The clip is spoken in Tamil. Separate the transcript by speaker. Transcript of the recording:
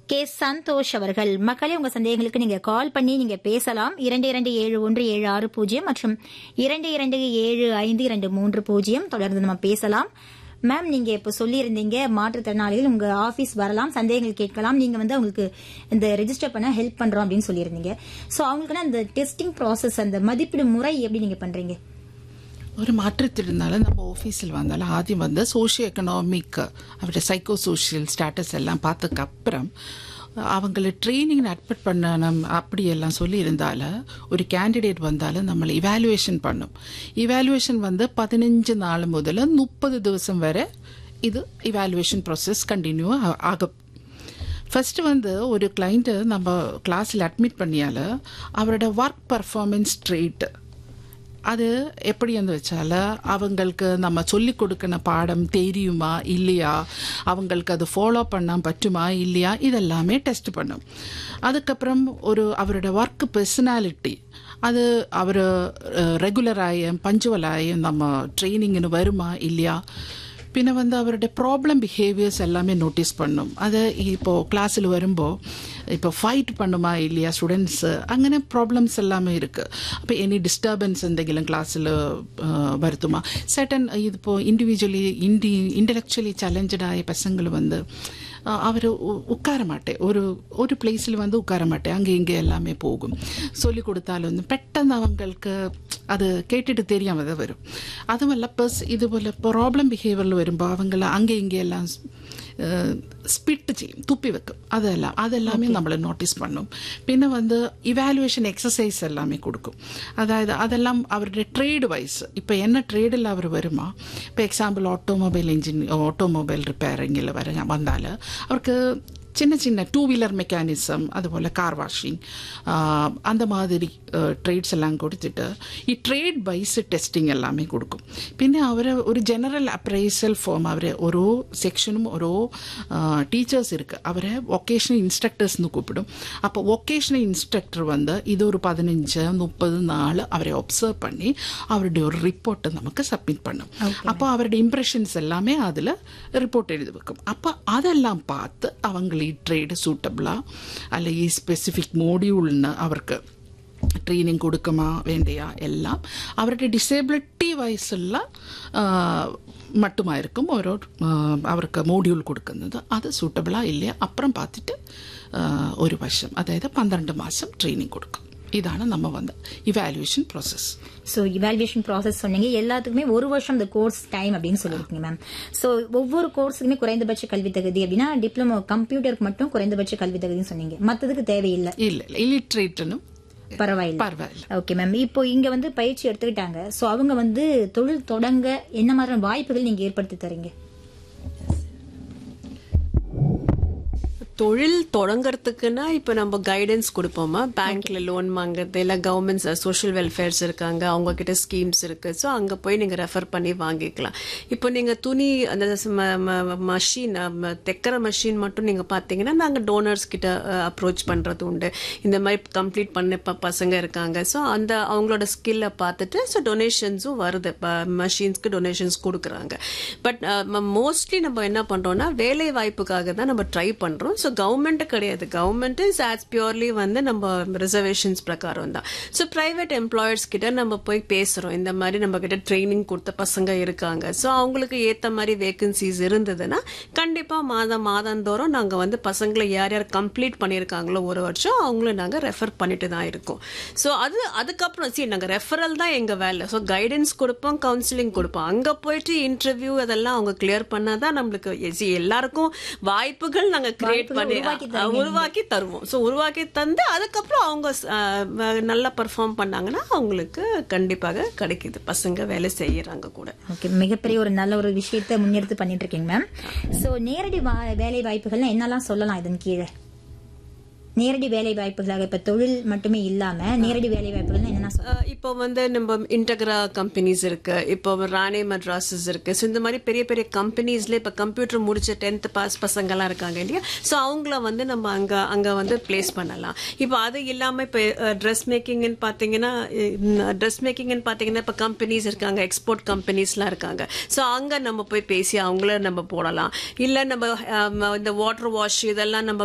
Speaker 1: கே சந்தோஷ் அவர்கள் மக்களே உங்க சந்தேகங்களுக்கு நீங்க கால் பண்ணி நீங்க பேசலாம் இரண்டு இரண்டு ஏழு ஒன்று ஏழு ஆறு பூஜ்ஜியம் மற்றும் இரண்டு இரண்டு ஏழு ஐந்து இரண்டு மூன்று பூஜ்ஜியம் தொடர்ந்து நம்ம பேசலாம் மேம் நீங்க இப்ப சொல்லியிருந்தீங்க மாற்றுத்திறனாளிகள் உங்க ஆபீஸ் வரலாம் சந்தேகங்கள் கேட்கலாம் நீங்க வந்து அவங்களுக்கு இந்த ரெஜிஸ்டர் பண்ண ஹெல்ப் பண்றோம் அப்படின்னு சொல்லியிருந்தீங்க சோ அவங்களுக்கான அந்த டெஸ்டிங் ப்ராசஸ் அந்த மதிப்பீடு முறை எப்படி நீங்க பண்றீங்க
Speaker 2: ഒരു മാറ്റത്തിരുന്നാലും നമ്മൾ ഓഫീസിൽ വന്നാൽ ആദ്യം വന്ന് സോഷ്യോ എക്കണോമിക് അവരുടെ സൈക്കോ സോഷ്യൽ സ്റ്റാറ്റസ് எல்லாம் பார்த்ததுக்கு அப்புறம் அவங்கள ட்ரைனிங் அட்மிட் பண்ணணும் அப்படியெல்லாம் சொல்லியிருந்தால ஒரு கேண்டிடேட் வந்தாலும் നമ്മൾ ഇവാലുവേഷൻ பண்ணும் ഇവാലുവേഷൻ வந்து பதினஞ்சு நாள் முதல்ல முப்பது ദിവസം വരെ ഇത് ഇവാലുവേഷൻ പ്രോസസ് കണ്ടിന്യൂ ആകും ஃபர்ஸ்ட் வந்து ஒரு கிளைண்ட்டு நம்ம கிளாஸில் அட்மிட் பண்ணியால் அவரோட ஒர்க் பர்ஃபார்மன்ஸ் ட்ரேட் அது எப்படின்னு வச்சால அவங்களுக்கு நம்ம சொல்லி கொடுக்கிற பாடம் தெரியுமா இல்லையா அவங்களுக்கு அது ஃபாலோ பண்ண பറ്റുமா இல்லையா இதெல்லாமே டெஸ்ட் பண்ணும் அதுக்கப்புறம் ஒரு அவரோட ஒர்க் பர்சனாலிட்டி அது அவர் ரெகுலராயும் பஞ்சுவலாயும் நம்ம ட்ரைனிங்னு வருமா இல்லையா പിന്നെ വന്ന് അവരുടെ പ്രോബ്ലം ബിഹേവിയേഴ്സ് എല്ലാമേ നോട്ടീസ് പണ്ണും അത് ഇപ്പോൾ ക്ലാസ്സിൽ വരുമ്പോൾ ഇപ്പോൾ ഫൈറ്റ് பண்ணுமா இல்லையா ஸ்டூடெண்ட்ஸு അങ്ങനെ ப்ராப்ளம்ஸ் எல்லாமே இருக்குது அப்போ எனி டிஸ்டர்பன்ஸ் എന്തെങ്കിലും ക്ലാസ്സിൽ വരുത്തുமா സെട്ടൻ ഇതിപ്പോൾ ഇൻഡിവിജ്വലി ഇൻഡി ഇൻ്റലക്ച്വലി ചലഞ്ചഡായ பசங்கள் வந்து அவர் உட்கார மாட்டேன் ஒரு ஒரு பிளேஸில் வந்து உட்கார மாட்டேன் அங்கே இங்கே எல்லாமே போகும் சொல்லி கொடுத்தாலும் பெட்ടെന്ന് அவங்களுக்கு அது கேட்டுட்டு தெரியாம தான் வரும் அதுவല്ല ப்ளஸ் இதுபோல் ப்ராப்ளம் பிஹேவியரில் வருമ്പോൾ அவங்கள அங்கே இங்கே எல்லாம் ஸ்பிட் ചെയ്യും തുപ്പി വെക്കും അതെല്ലാം അതെല്ലാമേ നമ്മൾ നോട്ടീസ് പണ്ണും പിന്നെ വന്ന് ഇവാലുവേഷൻ എക്സസൈസ് എല്ലാമേ കൊടുക്കും അതായത് അതെല്ലാം അവരുടെ ട്രേഡ് വൈസ് ഇപ്പം എന്ന ട്രേഡിൽ അവർ വരുമോ ഇപ്പം എക്സാമ്പിൾ ഓട്ടോമൊബൈൽ എഞ്ചിൻ ഓട്ടോമൊബൈൽ റിപ്പയറിങ്ങിൽ വര വന്നാൽ അവർക്ക് சின்ன சின்ன டூ வீலர் மெக்கானிசம் அதுபோல் கார் வாஷிங் அந்த மாதிரி ட்ரேட்ஸ் எல்லாம் கொடுத்துட்டு ഈ ട്രേഡ് വൈസ് ടെസ്റ്റിംഗ് എല്ലാമേ കൊടുക്കും പിന്നെ അവർ ഒരു ജനറൽ അപ്രൈസൽ ഫോം അവരെ ഓരോ സെക്ഷനും ഓരോ ടീച്ചേഴ്സ് ഇருக்கு അവരെ വൊക്കേഷണൽ ഇൻസ്ട്രക്ടേഴ്സ് എന്ന് കൂപ്പിടും അപ്പോൾ വൊക്കേഷണൽ ഇൻസ്ട്രക്ടർ വന്ന് ഇതൊരു പതിനഞ്ച് മുപ്പത് നാൾ അവരെ ഒബ്സർവ് பண்ணி அவருடைய ஒரு ரிப்போர்ட்டை நமக்கு சப்மிட் பண்ணும் அப்போ அவருடைய இம்ப்ரெஷன்ஸ் எல்லாமே அதில் ரிப்போர்ட் எழுதி வைக்கும் அப்போ அதெல்லாம் பார்த்து அவங்களை ഈ ട്രേഡ് സൂട്ടബിളാ അല്ല ഈ സ്പെസിഫിക് മോഡ്യൂളിന് അവർക്ക് ട്രെയിനിങ് കൊടുക്കുമോ വേണ്ടയാ എല്ലാം അവരുടെ ഡിസേബിലിറ്റി വയസ്സുള്ള മട്ടുമായിരിക്കും ഓരോ അവർക്ക് മോഡ്യൂൾ കൊടുക്കുന്നത് അത് സൂട്ടബിളാ ഇല്ല അപ്പുറം பார்த்துட்டு ഒരു വർഷം അതായത് പന്ത്രണ്ട് മാസം ട്രെയിനിങ് കൊടുക്കും இதான நம்ம வந்து evaluation process
Speaker 1: so evaluation process சொன்னீங்க எல்லாத்துக்குமே ஒரு வருஷம் இந்த கோர்ஸ் டைம் அப்படின்னு சொல்லியிருக்கீங்க மேம் ஸோ ஒவ்வொரு கோர்ஸுக்குமே குறைந்தபட்ச கல்வி தகுதி அப்படின்னா டிப்ளமோ கம்ப்யூட்டருக்கு மட்டும் குறைந்தபட்ச கல்வி தகுதின்னு சொன்னீங்க மற்றதுக்கு தேவையில்லை
Speaker 2: இல்ல இல்ல இல்லிட்ரேட்னும்
Speaker 1: பரவாயில்ல
Speaker 2: பரவாயில்ல
Speaker 1: ஓகே மேம் இப்போ இங்க வந்து பயிற்சி எடுத்துக்கிட்டாங்க ஸோ அவங்க வந்து தொழில் தொடங்க என்ன மாதிரியான வாய்ப்புகள் நீங்க ஏற்படுத்தி தரீங்க
Speaker 3: தொழில் தொடங்கறதுக்குன்னா இப்போ நம்ம கைடன்ஸ் கொடுப்போமா பேங்க்ல லோன் வாங்குறது இல்லை கவர்மெண்ட் சோஷியல் வெல்ஃபேர்ஸ் இருக்காங்க அவங்க கிட்ட ஸ்கீம்ஸ் இருக்கு ஸோ அங்கே போய் நீங்கள் ரெஃபர் பண்ணி வாங்கிக்கலாம் இப்போ நீங்கள் துணி அந்த மஷின் தைக்கிற மஷின் மட்டும் நீங்கள் பார்த்தீங்கன்னா நாங்கள் டோனர்ஸ் கிட்ட அப்ரோச் பண்ணுறது உண்டு இந்த மாதிரி கம்ப்ளீட் பண்ண ப பசங்க இருக்காங்க ஸோ அந்த அவங்களோட ஸ்கில்லை பார்த்துட்டு ஸோ டொனேஷன்ஸும் வருது மஷின்ஸ்க்கு டொனேஷன்ஸ் கொடுக்குறாங்க பட் மோஸ்ட்லி நம்ம என்ன பண்ணுறோம்னா வேலை வாய்ப்புக்காக தான் நம்ம ட்ரை பண்ணுறோம் ஸோ கவர்மெண்ட் கிடையாது கவர்மெண்ட் இஸ் ஆஸ் பியூர்லி வந்து நம்ம ரிசர்வேஷன்ஸ் பிரகாரம் தான் ஸோ ப்ரைவேட் எம்ப்ளாயர்ஸ் கிட்ட நம்ம போய் பேசுகிறோம் இந்த மாதிரி நம்ம கிட்ட ட்ரைனிங் கொடுத்த பசங்க இருக்காங்க ஸோ அவங்களுக்கு ஏற்ற மாதிரி வேகன்சிஸ் இருந்ததுன்னா கண்டிப்பாக மாதம் மாதந்தோறும் நாங்கள் வந்து பசங்களை யார் யார் கம்ப்ளீட் பண்ணியிருக்காங்களோ ஒரு வருஷம் அவங்கள நாங்கள் ரெஃபர் பண்ணிட்டு தான் இருக்கோம் ஸோ அது அதுக்கப்புறம் சரி நாங்கள் ரெஃபரல் தான் எங்கள் வேலை ஸோ கைடன்ஸ் கொடுப்போம் கவுன்சிலிங் கொடுப்போம் அங்கே போயிட்டு இன்டர்வியூ அதெல்லாம் அவங்க கிளியர் பண்ணாதான் நம்மளுக்கு எல்லாருக்கும் வாய்ப்புகள் நாங்கள் கிரியேட் பண்ணி உருவாக்கி தருவோம் ஸோ உருவாக்கி தந்து அதுக்கப்புறம் அவங்க நல்லா பர்ஃபார்ம் பண்ணாங்கன்னா அவங்களுக்கு கண்டிப்பாக கிடைக்குது பசங்க வேலை செய்யறாங்க கூட
Speaker 1: ஓகே மிகப்பெரிய ஒரு நல்ல ஒரு விஷயத்த முன்னெடுத்து பண்ணிட்டு இருக்கீங்க மேம் ஸோ நேரடி வேலை வாய்ப்புகள்னா என்னெல்லாம் சொல்லலாம் இதன் கீழே நேரடி வேலை வாய்ப்புகளாக இப்ப தொழில் மட்டுமே இல்லாம நேரடி வேலை வாய்ப்புகள் என்ன
Speaker 3: இப்போ வந்து நம்ம இன்டகிரா கம்பெனிஸ் இருக்கு இப்போ ராணே மட்ராசஸ் இருக்கு ஸோ இந்த மாதிரி பெரிய பெரிய கம்பெனிஸ்ல இப்போ கம்ப்யூட்டர் முடிச்ச டென்த் பாஸ் பசங்கெல்லாம் இருக்காங்க இல்லையா ஸோ அவங்கள வந்து நம்ம அங்க அங்க வந்து பிளேஸ் பண்ணலாம் இப்போ அது இல்லாம இப்போ ட்ரெஸ் மேக்கிங்னு பாத்தீங்கன்னா ட்ரெஸ் மேக்கிங்னு பாத்தீங்கன்னா இப்போ கம்பெனிஸ் இருக்காங்க எக்ஸ்போர்ட் கம்பெனிஸ்லாம் இருக்காங்க ஸோ அங்க நம்ம போய் பேசி அவங்கள நம்ம போடலாம் இல்ல நம்ம இந்த வாட்டர் வாஷ் இதெல்லாம் நம்ம